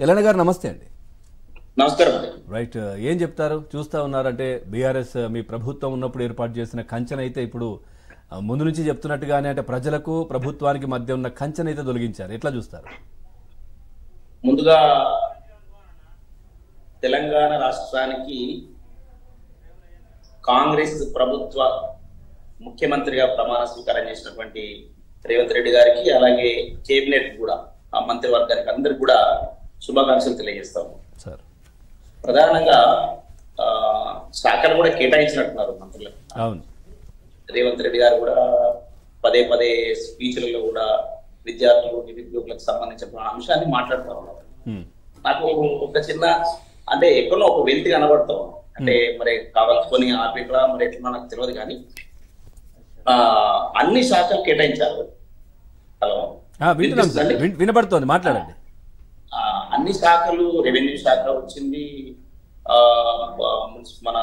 ఎలన గారు నమస్తే అండి నమస్కారం అండి రైట్ ఏం చెప్తారు చూస్తా ఉన్నారంటే బీఆర్ఎస్ మీ ప్రభుత్వం ఉన్నప్పుడు ఏర్పాటు చేసిన కంచెన అయితే ఇప్పుడు ఆ, ముందు నుంచి చెప్తున్నట్టుగానే అంటే ప్రజలకు ప్రభుత్వానికి మధ్య ఉన్న కంచెన అయితే తొలగించారు ఎట్లా చూస్తారు ముందుగా తెలంగాణ రాష్ట్రానికి కాంగ్రెస్ ప్రభుత్వ ముఖ్యమంత్రిగా ప్రమాణ స్వీకారం చేసినటువంటి రేవంత్ రెడ్డి గారికి అలాగే కేబినెట్ కూడా ఆ మంత్రివర్గానికి అందరికి కూడా శుభాకాంక్షలు తెలియజేస్తాము సార్ ప్రధానంగా ఆ, శాఖలు కూడా కేటాయించినట్టున్నారు మంత్రులకు అవును రేవంత్ రెడ్డి గారు కూడా పదే పదే స్పీచ్లలో కూడా విద్యార్థులు నిరుద్యోగులకు సంబంధించిన అంశాన్ని మాట్లాడుతూ ఉన్నారు హ్మ్. నాకు ఒక చిన్న అంటే ఎక్కడో ఒక వెలితి కనబడతాం అంటే మరి కావాల్సుకొని ఆర్బిట్రా మరి ఎట్లా నాకు తెలియదు కానీ ఆ అన్ని శాఖలు కేటాయించారు హలో ఆ, వింటున్నాం సార్ వినిపిస్తుందండి? విన్- వినపడుతోంది మాట్లాడండి ఆ, అన్ని శాఖలు రెవెన్యూ శాఖ వచ్చింది ఆ మున్సి- మన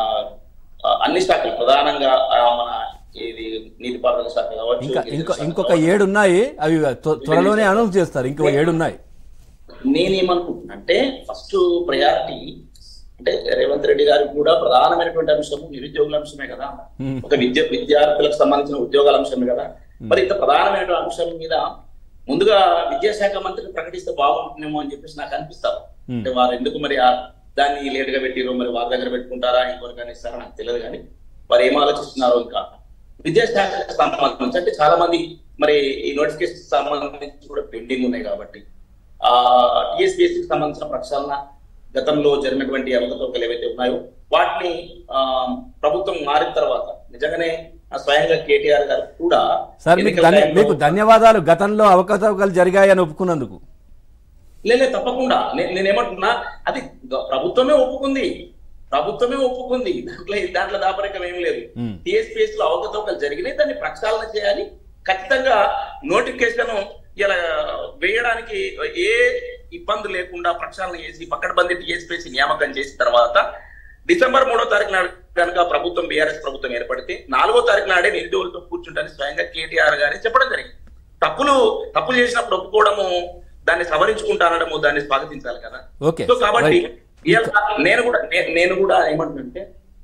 ఆ, అన్ని శాఖలు ప్రధానంగా ఆ, మన ఇది నీటిపారుదల శాఖ కావచ్చు ఇంకా గిరిజన ఇంకో శాఖ ఇంకొక కావచ్చు. ఏడు ఉన్నాయి అవి త్వ- త్వరలోనే అనౌన్స్ చేస్తారు ఇంకో ఏడు ఉన్నాయి నేనేమనుకుంటున్నా అంటే ఫస్ట్ ప్రయారిటీ అంటే రేవంత్ రెడ్డి గారికి కూడా ప్రధానమైనటువంటి అంశము నిరుద్యోగుల అంశమే కదా Hmm. ఒక విద్య విద్యార్థులకు సంబంధించిన ఉద్యోగాల అంశమే కదా మరి ఇంత ప్రధానమైన అంశం మీద ముందుగా విద్యాశాఖ మంత్రిని ప్రకటిస్తే బాగుంటుందేమో అని చెప్పేసి నాకు అనిపిస్తారు Hmm. అంటే వారు ఎందుకు మరి ఆ దాన్ని లేట్ గా పెట్టిరో మరి వారి దగ్గర పెట్టుకుంటారా ఇంకొకరికైనా ఇస్తారా నాకు తెలియదు కానీ వారు ఏం ఆలోచిస్తున్నారో ఇంకా విద్యాశాఖకు సంబంధించి అంటే చాలా మంది మరి ఈ నోటిఫికేషన్ సంబంధించి కూడా పెండింగ్ ఉన్నాయి కాబట్టి ఆ టిఎస్పిఎస్సికి సంబంధించిన ప్రక్షాళన గతంలో జరిగినటువంటి అవకతవకలు ఏవైతే ఉన్నాయో వాటిని ఆ, ప్రభుత్వం మారిన తర్వాత నిజంగానే ఆ స్వయంగా కేటీఆర్ గారు కూడా సార్ మీకు ఎన్నికల ధన్య- టైంలో- మీకు ధన్యవాదాలు గతంలో అవకతవకలు జరిగాయని ఒప్పుకున్నందుకు లేదు లేదు, తప్పకుండా నే- నేనేమంటున్నా అది గ- ప్రభుత్వమే ఒప్పుకుంది ప్రభుత్వమే ఒప్పుకుంది దాంట్లో దాంట్లో దాపరికం ఏం లేదు మ్మ్. టిఎస్పిఎస్ లో అవకతవకలు జరిగినాయి దాన్ని ప్రక్షాళన చేయాలి ఖచ్చితంగా నోటిఫికేషన్ ఇలా వేయడానికి ఏ ఇబ్బంది లేకుండా ప్రక్షాళన చేసి పక్కడబంది టిఎస్పిఎస్ నియామకం చేసిన తర్వాత డిసెంబర్ మూడో తారీఖు నాడు కనుక ప్రభుత్వం బీఆర్ఎస్ ప్రభుత్వం ఏర్పడితే నాలుగో తారీఖు నాడే నిరుద్యోగులతో కూర్చుంటారని స్వయంగా కేటీఆర్ గారే చెప్పడం జరిగింది తప్పులు తప్పులు చేసినప్పుడు ఒప్పుకోవడము దాన్ని సవరించుకుంటానడము దాన్ని స్వాగతించాలి కదా ఓకే సో కాబట్టి రైట్. ఇవాళ నేను కూడా నే- నేను కూడా ఏమంటుంటే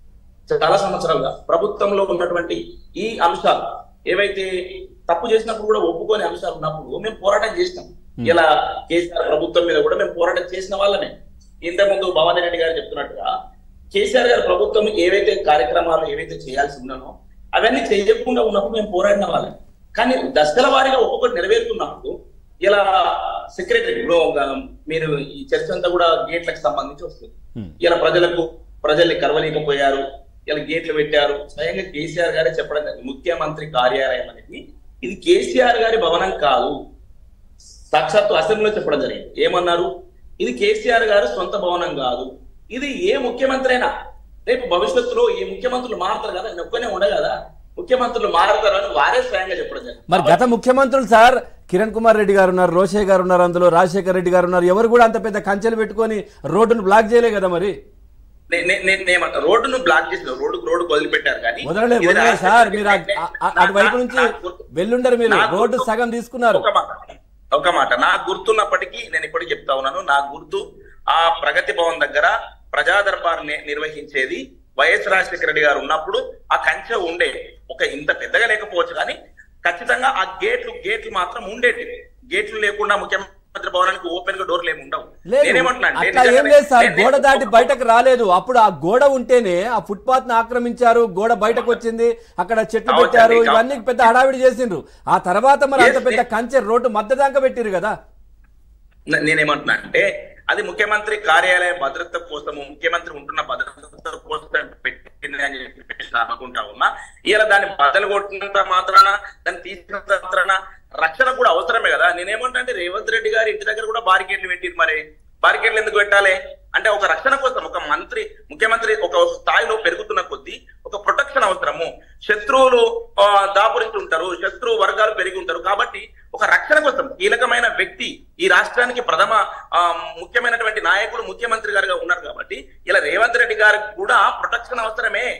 చాలా సంవత్సరాలుగా ప్రభుత్వంలో ఉన్నటువంటి ఈ అంశాలు ఏవైతే తప్పు చేసినప్పుడు కూడా ఒప్పుకోని అంశాలు ఉన్నప్పుడు మేము పోరాటం చేసినాం ఇలా కేసీఆర్ ప్రభుత్వం మీద కూడా మేము పోరాటం చేసిన వాళ్ళమే ఇంతకుముందు భవానీ రెడ్డి గారు చెప్తున్నట్టుగా కేసీఆర్ గారి ప్రభుత్వం ఏవైతే కార్యక్రమాలు ఏవైతే చేయాల్సి ఉన్నానో అవన్నీ చేయకుండా ఉన్నప్పుడు మేము పోరాడిన వాళ్ళం కానీ దశల వారీగా ఒక్కొక్కటి నెరవేరుతున్నప్పుడు ఇలా సెక్రటరీ ఇప్పుడు ఒక మీరు ఈ చర్చ అంతా కూడా గేట్లకు సంబంధించి వస్తుంది Hmm. ఇలా ప్రజలకు ప్రజల్ని కరవలేకపోయారు ఇలా గేట్లు పెట్టారు స్వయంగా కేసీఆర్ గారే చెప్పడం జరిగింది. ముఖ్యమంత్రి కార్యాలయం అనేది ఇది కేసీఆర్ గారి భవనం కాదు సాక్షాత్తు అసెంబ్లీలో చెప్పడం జరిగింది ఏమన్నారు ఇది కేసీఆర్ గారి సొంత భవనం కాదు ఇది ఏ ముఖ్యమంత్రి అయినా రేపు భవిష్యత్తులో ఈ ముఖ్యమంత్రులు మారుతారు కదా నేను ఒక్కనే ఉండ కదా ముఖ్యమంత్రులు మారుతారు అని వారే స్వయంగా చెప్పడం జరిగింది మరి గత ముఖ్యమంత్రులు సార్ కిరణ్ కుమార్ రెడ్డి గారు ఉన్నారు రోషే గారు ఉన్నారు అందులో రాజశేఖర్ రెడ్డి గారు ఉన్నారు ఎవరు కూడా అంత పెద్ద కంచెలు పెట్టుకొని రోడ్డును బ్లాక్ చేయలే కదా మరి నే- నే- నే- నేనేమంటా రోడ్డును బ్లాక్ చేసిన రోడ్డు రోడ్డు వదిలిపెట్టారు కానీ వదలలే ఇది వదలలే రాష్ట్ర- సార్ మీరు ఆ- నే- ఆ- ఆ- నా- అటువైపు నా- నుంచి నా గుర్తు- వెళ్ళుండరు మీరు నా రోడ్డు గుర్తు- సగం తీసుకున్నారు ఒక మాట ఒక మాట నాకు గుర్తున్నప్పటికీ నేను ఇప్పటికి చెప్తా ఉన్నాను నా గుర్తు ఆ ప్రగతి భవన్ దగ్గర ప్రజా దర్బార్ ని- నిర్వహించేది వైఎస్ రాజశేఖర రెడ్డి గారు ఉన్నప్పుడు ఆ కంచె ఉండే ఒక ఇంత పెద్దగా లేకపోవచ్చు కానీ ఖచ్చితంగా ఆ గేట్లు గేట్లు మాత్రం ఉండేటి గేట్లు లేకుండా ముఖ్యమంత్రి భవనానికి ఓపెన్ గా డోర్లు ఏమి ఉండవు లేదు నేనేమంటున్నా అంటే అట్లా ఏం నిజంగానే లేదు సార్ నేను- గోడ దాటి బయటకు రాలేదు అప్పుడు ఆ గోడ ఉంటేనే ఆ ఫుట్పాత్ ని ఆక్రమించారు గోడ బయటకు వచ్చింది అక్కడ చెట్లు కావచ్చు పెట్టారు అండి, ఇవన్నీ పెద్ద హడావిడి చేసిండ్రు ఆ తర్వాత మరి అంత Yes, పెద్ద కంచె రోడ్డు మధ్య దాకా పెట్టిరు కదా నే- నేనేమంటున్నా అంటే అది ముఖ్యమంత్రి కార్యాలయ భద్రత కోసము ముఖ్యమంత్రి ఉంటున్న భద్రత కోసం పెట్టింది అని చెప్పేసి నేను అనుకుంటా ఉన్నా ఇలా దాన్ని బదలు కొట్టినంత మాత్రాన దాన్ని తీసినంత మాత్రాన రక్షణ కూడా అవసరమే కదా నేనేమంటా అంటే రేవంత్ రెడ్డి గారి ఇంటి దగ్గర కూడా బారికేడ్లు పెట్టిరు మరి బారికేడ్లు ఎందుకు పెట్టాలి అంటే ఒక రక్షణ కోసం ఒక మంత్రి ముఖ్యమంత్రి ఒక స్థాయిలో పెరుగుతున్న కొద్దీ ఒక ప్రొటెక్షన్ అవసరము శత్రువులు ఆ, దాపురించి ఉంటారు శత్రు వర్గాలు పెరిగి ఉంటారు కాబట్టి ఒక రక్షణ కోసం కీలకమైన వ్యక్తి ఈ రాష్ట్రానికి ప్రథమ ఆ, ముఖ్యమైనటువంటి నాయకుడు ముఖ్యమంత్రి గారుగా ఉన్నారు కాబట్టి ఇలా రేవంత్ రెడ్డి గారికి కూడా ప్రొటెక్షన్ అవసరమే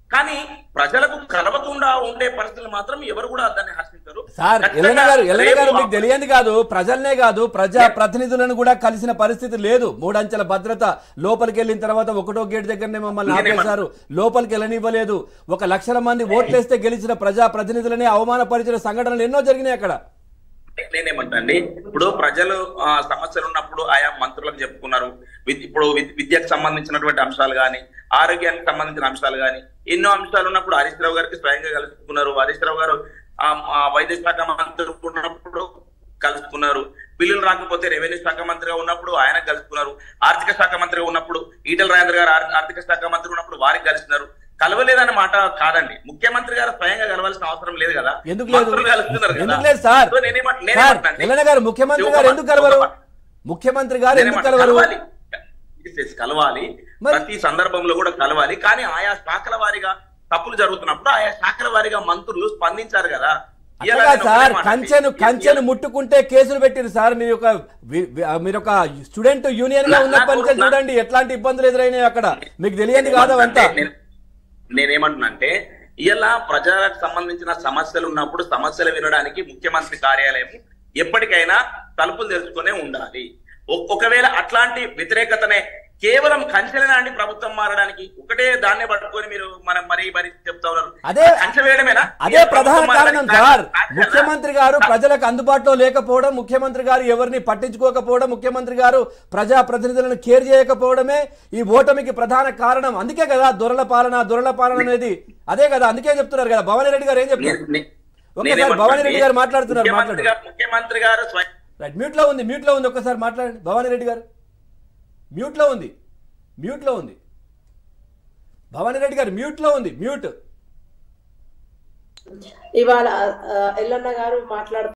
కానీ ప్రజలకు కలవకుండా ఉండే పరిస్థితులు మాత్రం ఎవరు కూడా దాన్ని హర్షించరు సార్ ఖచ్చితంగా ఎల్లన్న గారు ఎల్లన్న గారు రేపు మీకు తెలియంది కాదు ప్రజల్నే కాదు ప్రజా ప్రతినిధులను కూడా కలిసిన పరిస్థితి లేదు మూడంచెల భద్రత లోపలికి వెళ్ళిన తర్వాత ఒకటో గేట్ దగ్గరనే మమ్మల్ని నేనేమన్నా- ఆపేశారు లోపలికి వెళ్ళనివ్వలేదు ఒక లక్షల మంది ఓట్లేస్తే గెలిచిన ప్రజా ప్రతినిధులని అవమానపరిచిన సంఘటనలు ఎన్నో జరిగినాయి అక్కడ నేనేమంటా అండి ఇప్పుడు ప్రజలు ఆ, సమస్యలు ఉన్నప్పుడు ఆయా మంత్రులకు చెప్పుకున్నారు విద్- ఇప్పుడు విద్- విద్యకు సంబంధించినటువంటి అంశాలు కానీ ఆరోగ్యానికి సంబంధించిన అంశాలు కానీ ఎన్నో అంశాలు ఉన్నప్పుడు హరీష్ రావు గారికి స్వయంగా కలుసుకున్నారు హరీష్ రావు గారు ఆ, ఆ వైద్య శాఖ మంత్రి ఉన్నప్పుడు కలుసుకున్నారు బిల్లులు రాకపోతే రెవెన్యూ శాఖ మంత్రిగా ఉన్నప్పుడు ఆయన కలుసుకున్నారు ఆర్థిక శాఖ మంత్రిగా ఉన్నప్పుడు ఈటల రాజేంద్ర గారు ఆర్- ఆర్థిక శాఖ మంత్రి ఉన్నప్పుడు వారికి కలుస్తున్నారు కలవలేదన్న మాట కాదండి ముఖ్యమంత్రి గారు స్వయంగా కలవాల్సిన అవసరం లేదు కదా ఎందుకు లేదు మంత్రులు కలుస్తున్నారు కదా. ఎందుకు లేదు సార్ సో నేనేమంట- సార్ నేనేమంటున్నా అంటే- ఎల్లన్న గారు ముఖ్యమంత్రి గారు ఎందుకు కలవరు ముఖ్యమంత్రి గారు ఎందుకు నేనేమంటా, కలవరు కలవాలి Yes, yes, కలవాలి మరి- ప్రతి సందర్భంలో కూడా కలవాలి కానీ ఆయా శాఖల వారీగా తప్పులు జరుగుతున్నప్పుడు ఆయా శాఖల వారీగా మంత్రులు స్పందించారు కదా ఇవాళ అట్లా నేను సార్ ఒకటే మాట కంచెను అండి. కంచెను ముట్టుకుంటే కేసులు పెట్టిరు సార్ మీరు ఒక వి- వి- మీరు ఒక స్టూడెంట్ యూనియన్ గా నా- ఉన్నప్పటి నుంచి నాకు- చూడండి ఎట్లాంటి ఇబ్బందులు ఎదురైనాయి అక్కడ మీకు తెలియంది కాదు అవంతా నేను- నేనేమంటున్నా అంటే ఇలా ప్రజలకు సంబంధించిన సమస్యలు ఉన్నప్పుడు సమస్యలు వినడానికి ముఖ్యమంత్రి కార్యాలయం ఎప్పటికైనా తలుపులు తెరుచుకునే ఉండాలి ఒ- ఒకవేళ అట్లాంటి వ్యతిరేకతనే కేవలం కంచెలేనా అండి ప్రభుత్వం మారడానికి ఒకటే దాన్నే పట్టుకొని మీరు మనం మరీ మరీ చెప్తా ఉన్నారు అదే కంచె వేయడమేనా అదే ప్రధాన ప్రభుత్వం కారణం మారడానికి సార్ కారణం- ముఖ్యమంత్రి గారు ప్రజలకు అందుబాటులో లేకపోవడం ముఖ్యమంత్రి గారు ఎవరిని పట్టించుకోకపోవడం ముఖ్యమంత్రి గారు ప్రజా ప్రతినిధులను కేర్ చేయకపోవడమే ఈ ఓటమికి ప్రధాన కారణం అందుకే కదా దొరల పాలన దొరల పాలన అనేది అదే కదా అందుకే చెప్తున్నారు కదా భవానీ రెడ్డి గారు ఏం చెప్తున్నారు నే- నే- ఒక్కసారి నేనేమంటున్నా భవానీ రెడ్డి గారు మాట్లాడుతున్నారు, ముఖ్యమంత్రి మాట్లాడు. గారు- ముఖ్యమంత్రి గారు స్వయం రైట్ మ్యూట్ లో ఉంది మ్యూట్ లో ఉంది ఒక్కసారి మాట్లాడండి భవానీ రెడ్డి గారు మ్యూట్ లో ఉంది మ్యూట్ లో ఉంది భవానీ రెడ్డి గారు మ్యూట్ లో ఉంది మ్యూట్ ఇవాళ ఆ, ఎల్లన్న గారు మాట్లాడుతూ